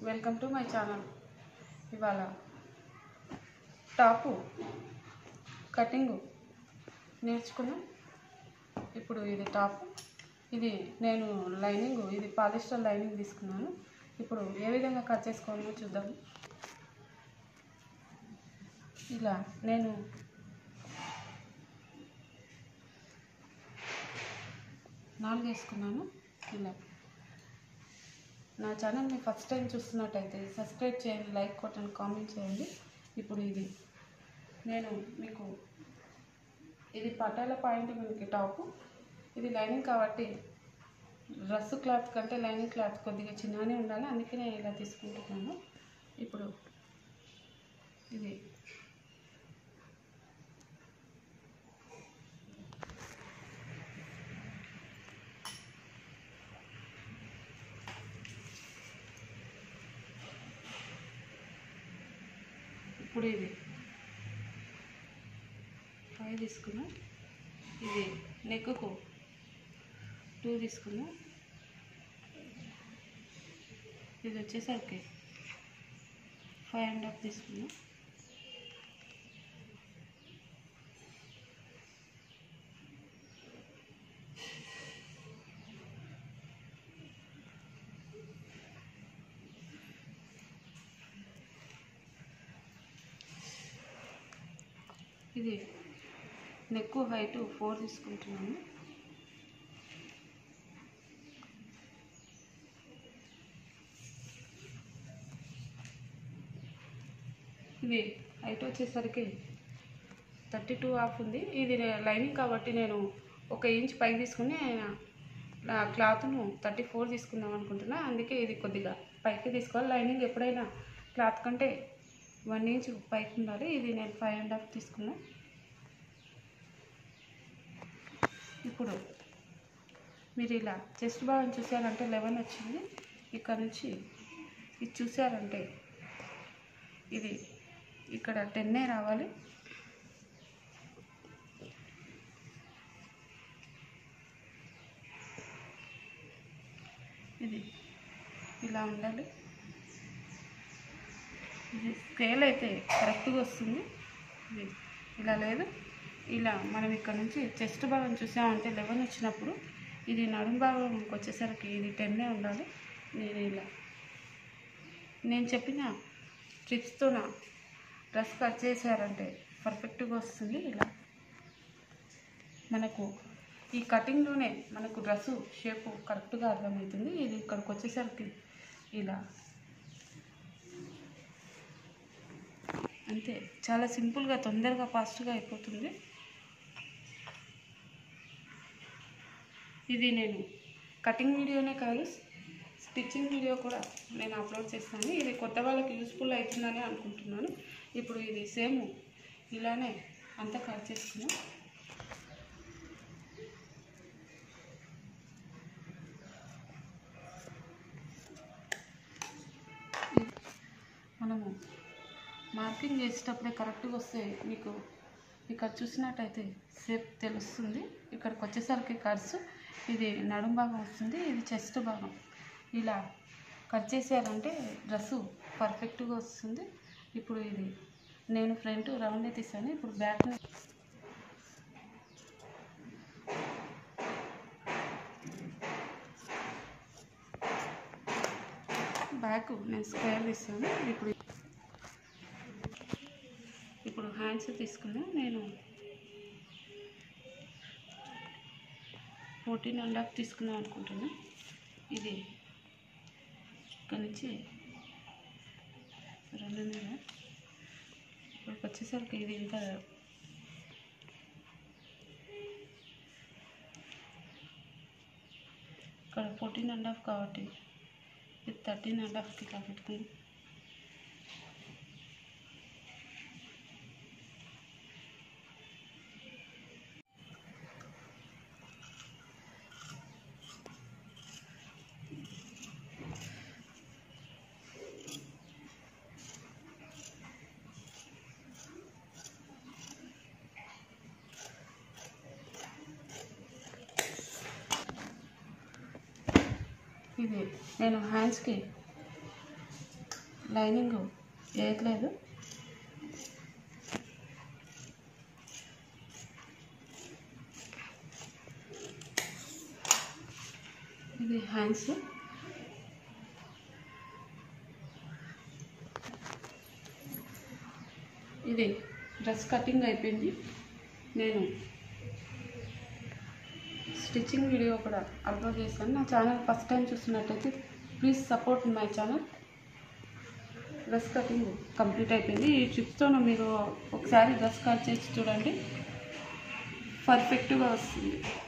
welcome to my channel ఇవాళ top cutting నేర్చుకున్నాం ఇప్పుడు ఇది టాప్ ఇది నేను లైనింగ్ ఇది పాలిస్టర్ లైనింగ్ తీసుకున్నాను ఇప్పుడు ఏ విధంగా కట్ చేసుకోవాలో చూద్దాం ఇలా నేను నాలుగు వేసుకున్నాను ఇలా నా ఛానల్ని ఫస్ట్ టైం చూస్తున్నట్టయితే సబ్స్క్రైబ్ చేయండి లైక్ కొట్టండి కామెంట్ చేయండి ఇప్పుడు ఇది నేను మీకు ఇది పటాల పాయింట్ మనకి టాపు ఇది లైనింగ్ కాబట్టి డ్రెస్ క్లాత్ కంటే లైనింగ్ క్లాత్ కొద్దిగా చిన్నగానే ఉండాలి అందుకే నేను ఇలా తీసుకుంటున్నాను ఇప్పుడు ఇది ఇప్పుడు ఇది ఫైవ్ తీసుకున్నాం ఇది నెక్కు టూ తీసుకున్నాం ఇది వచ్చేసరికి ఫైవ్ అండ్ హాఫ్ తీసుకున్నాం ఇది నెక్ హైట్ ఫోర్ తీసుకుంటున్నాను ఇది హైట్ వచ్చేసరికి థర్టీ టూ హాఫ్ ఉంది ఇది లైనింగ్ కాబట్టి నేను ఒక ఇంచ్ పైకి తీసుకుని నా క్లాత్ను థర్టీ ఫోర్ తీసుకుందాం అనుకుంటున్నా అందుకే ఇది కొద్దిగా పైకి తీసుకోవాలి లైనింగ్ ఎప్పుడైనా క్లాత్ కంటే వన్ ఇంచ్ పైకి ఉండాలి ఇది నేను ఫైవ్ అండ్ హాఫ్ తీసుకున్నా ఇప్పుడు మీరు ఇలా చెస్ట్ భాగం చూసారంటే లెవెన్ వచ్చింది ఇక్కడ నుంచి ఇది చూసారంటే ఇది ఇక్కడ టెన్నే రావాలి ఇది ఇలా ఉండాలి ఇది స్కేల్ అయితే కరెక్ట్గా వస్తుంది ఇది ఇలా లేదు ఇలా మనం ఇక్కడ నుంచి చెస్ట్ భాగం చూసామంటే లెవెన్ వచ్చినప్పుడు ఇది నడుము భాగంకి వచ్చేసరికి ఇది టెన్నే ఉండాలి నేను ఇలా నేను చెప్పిన ట్రిప్స్తో డ్రెస్ కట్ చేశారంటే పర్ఫెక్ట్గా వస్తుంది ఇలా మనకు ఈ కటింగ్లోనే మనకు డ్రెస్సు షేపు కరెక్ట్గా అర్థమవుతుంది ఇది ఇక్కడికి వచ్చేసరికి ఇలా అంతే చాలా సింపుల్గా తొందరగా ఫాస్ట్గా అయిపోతుంది ఇది నేను కటింగ్ వీడియోనే కాదు స్టిచ్చింగ్ వీడియో కూడా నేను అప్లోడ్ చేస్తాను ఇది కొత్త వాళ్ళకి యూస్ఫుల్ అవుతుందని అనుకుంటున్నాను ఇప్పుడు ఇది సేమ్ ఇలానే అంతా కట్ చేసుకున్నాం మనము మార్కింగ్ చేసేటప్పుడే కరెక్ట్గా వస్తే మీకు ఇక్కడ చూసినట్టయితే సేప్ తెలుస్తుంది ఇక్కడికి వచ్చేసరికి ఖర్చు ఇది నడుం భాగం వస్తుంది ఇది చెస్ట్ భాగం ఇలా కట్ చేసారంటే డ్రెస్సు పర్ఫెక్ట్గా వస్తుంది ఇప్పుడు ఇది నేను ఫ్రంట్ రౌండే తీసాను ఇప్పుడు బ్యాక్ని బ్యాక్ నేను స్క్వేర్ తీసాను ఇప్పుడు ఇప్పుడు హ్యాండ్స్ తీసుకున్నా నేను ఫోర్టీన్ అండ్ హాఫ్ తీసుకుందాం అనుకుంటున్నా ఇది ఇక్కడ నుంచి రెండున్నర ఇక్కడికి వచ్చేసరికి ఇది ఇంకా ఇక్కడ ఫోర్టీన్ అండ్ హాఫ్ కాబట్టి ఇది థర్టీన్ అండ్ హాఫ్కి ఇలా పెట్టుకుంది ఇది నేను హ్యాండ్స్కి లైనింగ్ వేయట్లేదు ఇది హ్యాండ్స్ ఇది డ్రెస్ కటింగ్ అయిపోయింది నేను స్టిచ్చింగ్ వీడియో కూడా అప్లోడ్ చేశాను నా ఛానల్ ఫస్ట్ టైం చూస్తున్నట్టయితే please support my channel dress cutting complete అయిపోయింది ఈ ట్రిప్స్తో మీరు ఒకసారి డ్రెస్ కట్ చేసి చూడండి పర్ఫెక్ట్గా వస్తుంది